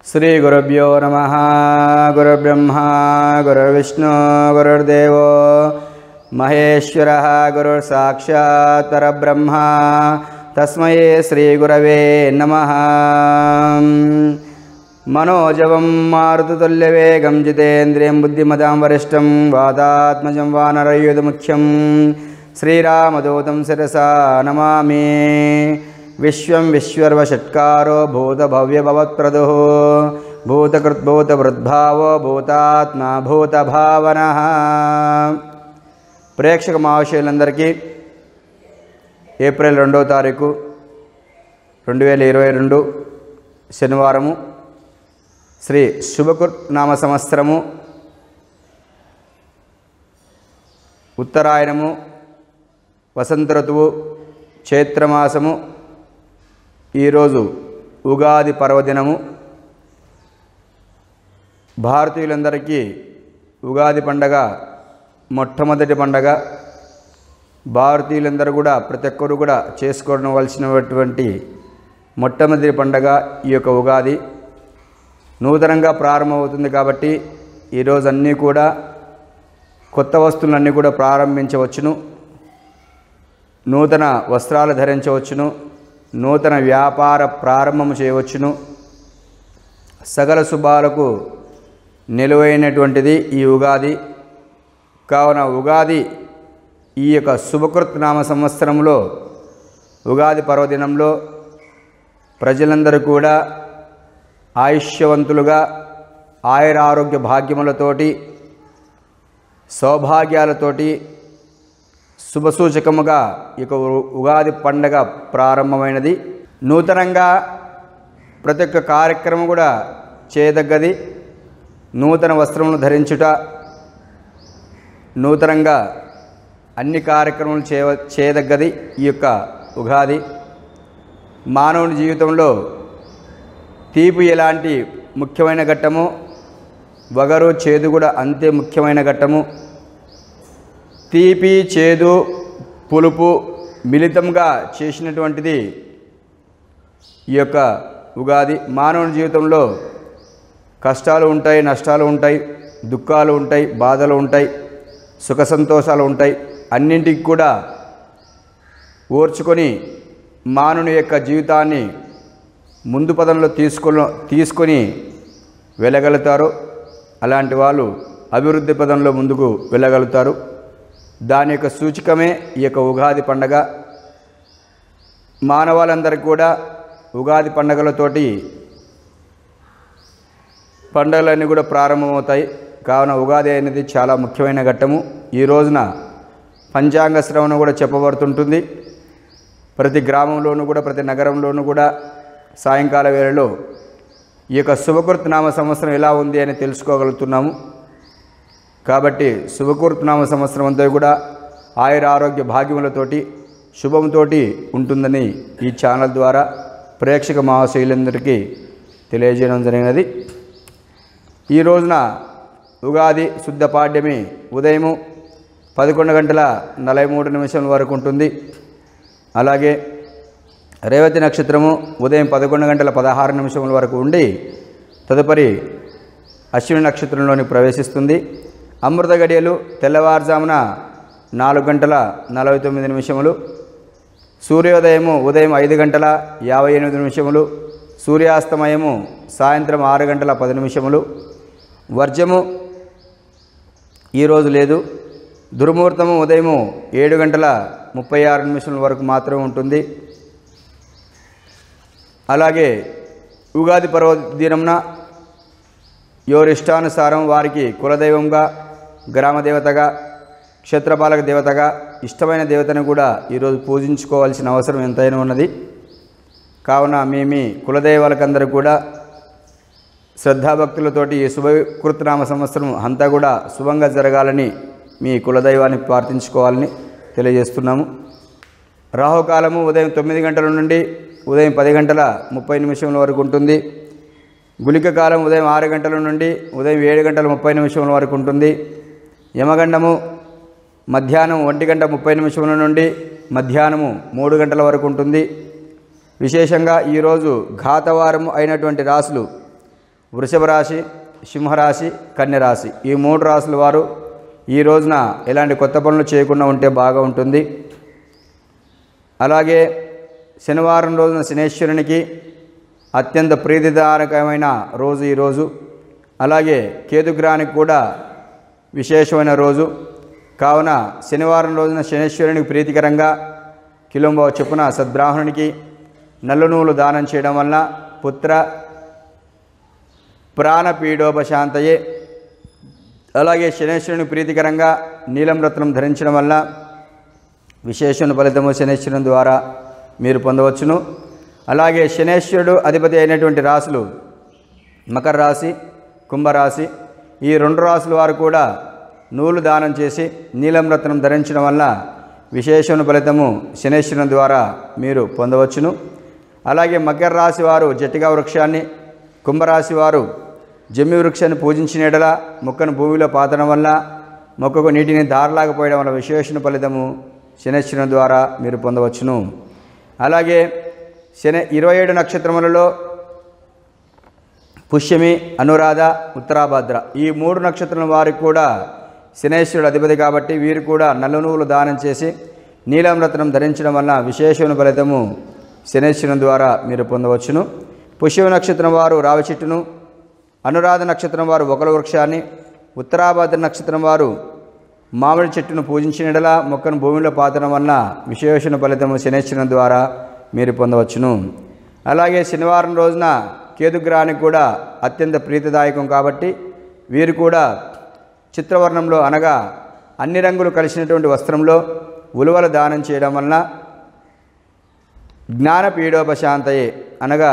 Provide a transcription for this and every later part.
శ్రీగురుభ్యో నమ గురుర్బ్రహ్మ గురుర్విష్ణు గురుర్దేవో మహేశ్వర గురుర్సాక్షాత్ పరబ్రహ్మ తస్మై శ్రీగురవే నమ మనోజవం మారుతుల్యవేగం జితేంద్రియం బుద్ధిమతాం వరిష్టం వాతాత్మజం వానరయుధముఖ్యం శ్రీరామదూతం శిరసా నమామి విశ్వం విశ్వర్వషట్కారో భూతభవ్యభవత్ప్రదు భూతకృద్భూతవృద్భావో భూతాత్మ భూతభావన ప్రేక్షక మహాశయులందరికీ ఏప్రిల్ రెండవ తారీఖు రెండు వేల ఇరవై రెండు శనివారము శ్రీ శుభకృత్ నామ సంవత్సరము ఉత్తరాయణము వసంత ఋతువు చైత్రమాసము ఈరోజు ఉగాది పర్వదినము భారతీయులందరికీ ఉగాది పండగ మొట్టమొదటి పండగ భారతీయులందరూ కూడా ప్రతి ఒక్కరు కూడా చేసుకోవలసినటువంటి మొట్టమొదటి పండగ ఈ యొక్క ఉగాది నూతనంగా ప్రారంభమవుతుంది కాబట్టి ఈరోజు అన్నీ కూడా కొత్త వస్తువులన్నీ కూడా ప్రారంభించవచ్చును నూతన వస్త్రాలు ధరించవచ్చును నూతన వ్యాపార ప్రారంభం చేయవచ్చును సకల శుభాలకు నిలువైనటువంటిది ఈ ఉగాది కావున ఉగాది ఈ యొక్క శుభకృత్ నామ సంవత్సరంలో ఉగాది పర్వదినంలో ప్రజలందరూ కూడా ఆయుష్యవంతులుగా ఆయుర ఆరోగ్య భాగ్యములతోటి సౌభాగ్యాలతోటి శుభసూచకముగా ఈ యొక్క ఉ- ఉగాది పండగ ప్రారంభమైనది నూతనంగా ప్రతి ఒక్క కార్యక్రమం కూడా చేయదగ్గది నూతన వస్త్రములు ధరించుట నూతనంగా అన్ని కార్యక్రమాలు చేయ చేయదగ్గది ఈ యొక్క ఉగాది మానవుని జీవితంలో తీపి ఎలాంటి ముఖ్యమైన ఘట్టము వగరు చేదు కూడా అంతే ముఖ్యమైన ఘట్టము తీపి చేదు పులుపు మిళితంగా చేసినటువంటిది ఈ యొక్క ఉగాది మానవుని జీవితంలో కష్టాలు ఉంటాయి నష్టాలు ఉంటాయి దుఃఖాలు ఉంటాయి బాధలు ఉంటాయి సుఖ సంతోషాలు ఉంటాయి అన్నింటికి కూడా ఓర్చుకొని మానవుని యొక్క జీవితాన్ని ముందు పదంలో తీసుకొని తీసుకొని వెళ్ళగలుగుతారు అలాంటి వాళ్ళు అభివృద్ధి పదంలో ముందుకు వెళ్ళగలుగుతారు దాని యొక్క సూచికమే ఈ యొక్క ఉగాది పండగ మానవాళందరికీ కూడా ఉగాది పండగలతోటి పండుగలన్నీ కూడా ప్రారంభమవుతాయి కావున ఉగాది అనేది చాలా ముఖ్యమైన ఘట్టము ఈ రోజున పంచాంగ శ్రవణం కూడా చెప్పబడుతుంటుంది ప్రతి గ్రామంలోనూ కూడా ప్రతి నగరంలోనూ కూడా సాయంకాల వేళలో ఈ యొక్క శుభకృత్ నామ సంవత్సరం ఎలా ఉంది అని తెలుసుకోగలుగుతున్నాము కాబట్టి శుభకృత్ నామ సంవత్సరం అంతా కూడా ఆయుర ఆరోగ్య భాగ్యములతోటి శుభంతోటి ఉంటుందని ఈ ఛానల్ ద్వారా ప్రేక్షక మహాశైలందరికీ తెలియజేయడం జరిగినది ఈ రోజున ఉగాది శుద్ధ పాడ్యమి ఉదయము పదకొండు గంటల నలభై మూడు నిమిషాల వరకు ఉంటుంది అలాగే రేవతి నక్షత్రము ఉదయం పదకొండు గంటల పదహారు నిమిషముల వరకు ఉండి తదుపరి అశ్విని నక్షత్రంలోని ప్రవేశిస్తుంది అమృత గడియలు తెల్లవారుజామున నాలుగు గంటల నలభై తొమ్మిది నిమిషములు సూర్యోదయము ఉదయం ఐదు గంటల యాభై ఎనిమిది నిమిషములు సూర్యాస్తమయము సాయంత్రం ఆరు గంటల పది నిమిషములు వర్జము ఈరోజు లేదు దుర్ముహూర్తము ఉదయము ఏడు గంటల ముప్పై ఆరు నిమిషముల వరకు మాత్రమే ఉంటుంది అలాగే ఉగాది పర్వదినంన ఎవరి ఇష్టానుసారం వారికి కులదైవంగా గ్రామదేవతగా క్షేత్రపాలక దేవతగా ఇష్టమైన దేవతను కూడా ఈరోజు పూజించుకోవాల్సిన అవసరం ఎంతైనా ఉన్నది కావున మీ మీ కులదైవాలకందరూ కూడా శ్రద్ధాభక్తులతోటి ఈ శుభకృతనామ సంవత్సరం అంతా కూడా శుభంగా జరగాలని మీ కులదైవాన్ని ప్రార్థించుకోవాలని తెలియజేస్తున్నాము రాహుకాలము ఉదయం తొమ్మిది గంటల నుండి ఉదయం పది గంటల ముప్పై నిమిషముల వరకు ఉంటుంది గుళిక కాలం ఉదయం ఆరు గంటల నుండి ఉదయం ఏడు గంటల ముప్పై నిమిషముల వరకు ఉంటుంది యమగండము మధ్యాహ్నం ఒంటి గంట ముప్పై నిమిషముల నుండి మధ్యాహ్నము మూడు గంటల వరకు ఉంటుంది విశేషంగా ఈరోజు ఘాతవారము అయినటువంటి రాసులు వృషభ రాశి సింహరాశి కన్యరాశి ఈ మూడు రాశుల వారు ఈ రోజున ఎలాంటి కొత్త పనులు చేయకుండా ఉంటే బాగా ఉంటుంది అలాగే శనివారం రోజున శనేశ్వరునికి అత్యంత ప్రీతిదారకమైన రోజు ఈరోజు అలాగే కేతుగ్రహానికి కూడా విశేషమైన రోజు కావున శనివారం రోజున శనేశ్వరునికి ప్రీతికరంగా కిలోంబో చొప్పున సద్బ్రాహ్మణునికి నల్ల నూలు దానం చేయడం వలన పుత్ర ప్రాణపీడోపశాంతయే అలాగే శనేశ్వరుని ప్రీతికరంగా నీలం రత్నం ధరించడం వల్ల విశేషణ ఫలితము శనేశ్వరుని ద్వారా మీరు పొందవచ్చును అలాగే శనేశ్వరుడు అధిపతి అయినటువంటి రాశులు మకర రాశి కుంభరాశి ఈ రెండు రాశుల వారు కూడా నూలు దానం చేసి నీలం రత్నం ధరించడం వల్ల విశేషణ ఫలితము శనేశ్వరుని ద్వారా మీరు పొందవచ్చును అలాగే మకర రాశి వారు జట్టిగా వృక్షాన్ని కుంభరాశి వారు జమ్మి వృక్షాన్ని పూజించిన ఎడల మొక్కను భూమిలో పాతడం వల్ల మొక్కకు నీటిని దారలాగా పోయడం వల్ల విశేషణ ఫలితము శనేశ్వరుని ద్వారా మీరు పొందవచ్చును అలాగే శని ఇరవై ఏడు నక్షత్రములలో పుష్యమి అనురాధ ఉత్తరాభద్ర ఈ మూడు నక్షత్రం వారికి కూడా శనేశ్వరుడు అధిపతి కాబట్టి వీరు కూడా నల్ల నువ్వులు దానం చేసి నీలం రత్నం ధరించడం వల్ల విశేషమైన ఫలితము శనేశ్వరుని ద్వారా మీరు పొందవచ్చును పుష్యమి నక్షత్రం వారు రావి చెట్టును అనురాధ నక్షత్రం వారు ఒకల వృక్షాన్ని ఉత్తరాభద్ర నక్షత్రం వారు మామిడి చెట్టును పూజించినడలా మొక్కను భూమిలో పాతడం వలన విశేషణ ఫలితము శనేశ్వరుని ద్వారా మీరు పొందవచ్చును అలాగే శనివారం రోజున కేతుగ్రహానికి కూడా అత్యంత ప్రీతిదాయకం కాబట్టి వీరు కూడా చిత్రవర్ణంలో అనగా అన్ని రంగులు కలిసినటువంటి వస్త్రంలో ఉలువల దానం చేయడం వలన జ్ఞానపీడోపశాంతయే అనగా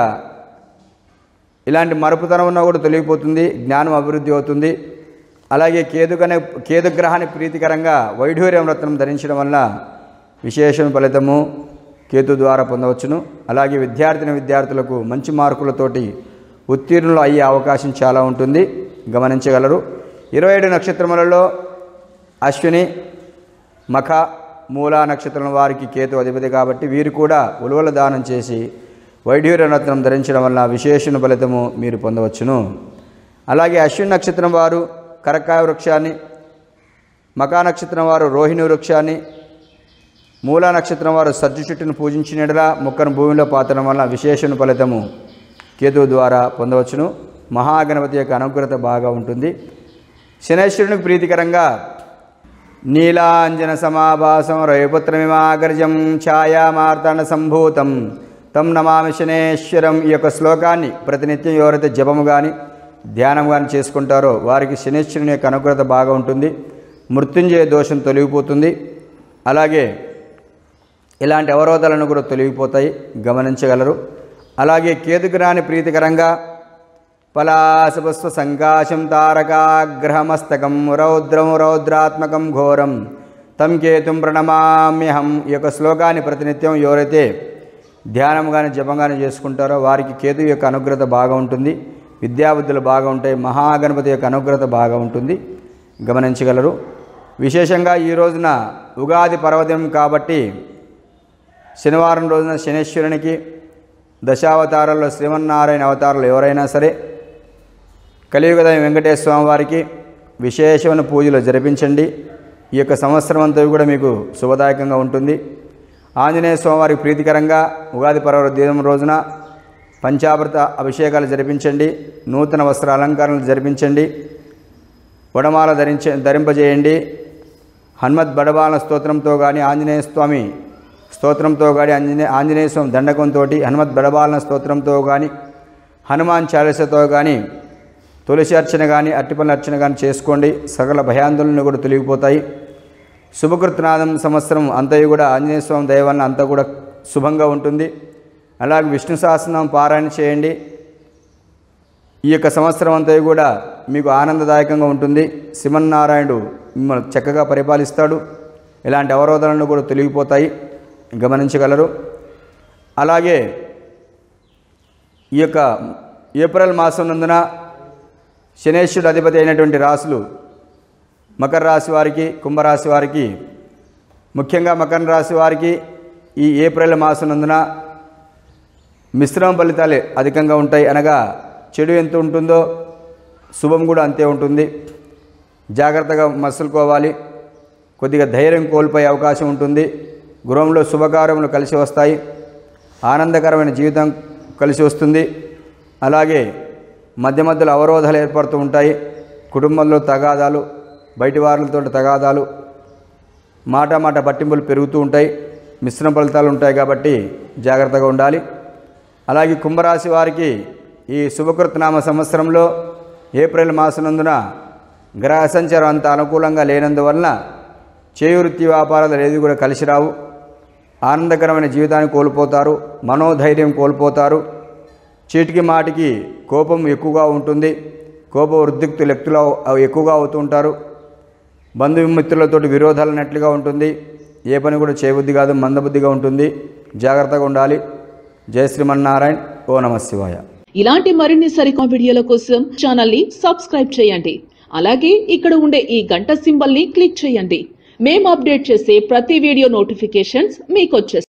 ఇలాంటి మరుపుతనం ఉన్నా కూడా తొలగిపోతుంది జ్ఞానం అభివృద్ధి అవుతుంది అలాగే కేతుకనే కేతుగ్రహానికి ప్రీతికరంగా వైఢూర్యం రత్నం ధరించడం వల్ల విశేషం ఫలితము కేతు ద్వారా పొందవచ్చును అలాగే విద్యార్థిని విద్యార్థులకు మంచి మార్కులతోటి ఉత్తీర్ణులు అయ్యే అవకాశం చాలా ఉంటుంది గమనించగలరు ఇరవై ఏడు నక్షత్రములలో అశ్విని మఖ మూలా నక్షత్రం వారికి కేతు అధిపతి కాబట్టి వీరు కూడా ఉలువల దానం చేసి వైఢూర్యరత్నం ధరించడం వల్ల విశేషణ ఫలితము మీరు పొందవచ్చును అలాగే అశ్విని నక్షత్రం వారు కరక్కాయ వృక్షాన్ని మకా నక్షత్రం వారు రోహిణి వృక్షాన్ని మూలా నక్షత్రం వారు సజ్జు చెట్టును పూజించినట్లా మొక్కను భూమిలో పాతడం వల్ల విశేషణ ఫలితము కేతువు ద్వారా పొందవచ్చును మహాగణపతి యొక్క అనుగ్రత బాగా ఉంటుంది శనేశ్వరునికి ప్రీతికరంగా నీలాంజన సమాభాసం రవిపుత్రమిమాగర్జం ఛాయామార్తాండ సంభూతం తం నమామి శనేశ్వరం ఈ యొక్క శ్లోకాన్ని ప్రతినిత్యం ఎవరైతే జపము కానీ ధ్యానం కానీ చేసుకుంటారో వారికి శనేశ్వరుని యొక్క అనుగ్రత బాగా ఉంటుంది మృత్యుంజయ దోషం తొలగిపోతుంది అలాగే ఇలాంటి అవరోధాలను కూడా తొలగిపోతాయి గమనించగలరు అలాగే కేతుగ్రహాన్ని ప్రీతికరంగా పలాసపుష్ప సంకాశం తారకాగ్రహమస్తకం రౌద్రం రౌద్రాత్మకం ఘోరం తం కేతుం ప్రణమామ్యహం ఈ యొక్క శ్లోకాన్ని ప్రతినిత్యం ఎవరైతే ధ్యానం కానీ జపం కానీ చేసుకుంటారో వారికి కేతు యొక్క అనుగ్రత బాగా ఉంటుంది విద్యాబుద్ధులు బాగా ఉంటాయి మహాగణపతి యొక్క అనుగ్రత బాగా ఉంటుంది గమనించగలరు విశేషంగా ఈ రోజున ఉగాది పర్వదినం కాబట్టి శనివారం రోజున శనేశ్వరునికి దశావతారాల్లో శ్రీమన్నారాయణ అవతారాలు ఎవరైనా సరే కలియుగదయం వెంకటేశ్వర స్వామి వారికి విశేషమైన పూజలు జరిపించండి ఈ యొక్క సంవత్సరం అంతా కూడా మీకు శుభదాయకంగా ఉంటుంది ఆంజనేయ స్వామివారికి ప్రీతికరంగా ఉగాది పర్వ దినం రోజున పంచామృత అభిషేకాలు జరిపించండి నూతన వస్త్ర అలంకరణలు జరిపించండి వడమాల ధరించ ధరింపజేయండి హనుమత్ బడబాల స్తోత్రంతో కానీ ఆంజనేయ స్వామి స్తోత్రంతో కానీ ఆంజనేయ ఆంజనేయ స్వామి దండకంతో హనుమత్ బడబాలన స్తోత్రంతో కానీ హనుమాన్ చాలీసతో కానీ తులసి అర్చన కానీ అట్టిపల్లి అర్చన కానీ చేసుకోండి సకల భయాందోళనలు కూడా తొలగిపోతాయి శుభకృతనాదం సంవత్సరం అంతయు కూడా ఆంజనేయ స్వామి దయ వలన అంతా కూడా శుభంగా ఉంటుంది అలాగే విష్ణు సహస్రనామం పారాయణ చేయండి ఈ యొక్క సంవత్సరం అంతా కూడా మీకు ఆనందదాయకంగా ఉంటుంది శ్రీమన్నారాయణుడు మిమ్మల్ని చక్కగా పరిపాలిస్తాడు ఇలాంటి అవరోధాలను కూడా తొలగిపోతాయి గమనించగలరు అలాగే ఈ యొక్క ఏప్రిల్ మాసం నందున శనేశ్వరుడు అధిపతి అయినటువంటి రాశులు మకర రాశి వారికి కుంభరాశి వారికి ముఖ్యంగా మకర రాశి వారికి ఈ ఏప్రిల్ మాసం నందున మిశ్రమ ఫలితాలే అధికంగా ఉంటాయి అనగా చెడు ఎంత ఉంటుందో శుభం కూడా అంతే ఉంటుంది జాగ్రత్తగా మసులుకోవాలి కొద్దిగా ధైర్యం కోల్పోయే అవకాశం ఉంటుంది గృహంలో శుభకార్యములు కలిసి వస్తాయి ఆనందకరమైన జీవితం కలిసి వస్తుంది అలాగే మధ్య మధ్యలో అవరోధాలు ఏర్పడుతూ ఉంటాయి కుటుంబంలో తగాదాలు బయటి వారులతో తగాదాలు మాట మాట పట్టింపులు పెరుగుతూ ఉంటాయి మిశ్రమ ఫలితాలు ఉంటాయి కాబట్టి జాగ్రత్తగా ఉండాలి అలాగే కుంభరాశి వారికి ఈ శుభకృతనామ సంవత్సరంలో ఏప్రిల్ మాసనందున గ్రహ సంచారం అంత అనుకూలంగా లేనందువలన చేయువృత్తి వ్యాపారాలు ఏది కూడా కలిసి రావు ఆనందకరమైన జీవితాన్ని కోల్పోతారు మనోధైర్యం కోల్పోతారు చీటికి మాటికి కోపం ఎక్కువగా ఉంటుంది కోప వృద్ధిక్తులు ఎక్కువ ఎక్కువగా అవుతుంటారు బంధుమిత్రులతో విరోధాలు అన్నట్లుగా ఉంటుంది ఏ పని కూడా చేయబుద్ధి కాదు మందబుద్ధిగా ఉంటుంది జాగ్రత్తగా ఉండాలి జయ శ్రీమన్నారాయణ ఓ నమ శివాయ ఇలాంటి మరిన్ని సరికొత్త వీడియోల కోసం ఛానల్ ని సబ్స్క్రైబ్ చేయండి అలాగే ఇక్కడ ఉండే ఈ గంట సింబల్ ని క్లిక్ చేయండి మేము అప్డేట్ చేసే ప్రతి వీడియో నోటిఫికేషన్స్ మీకు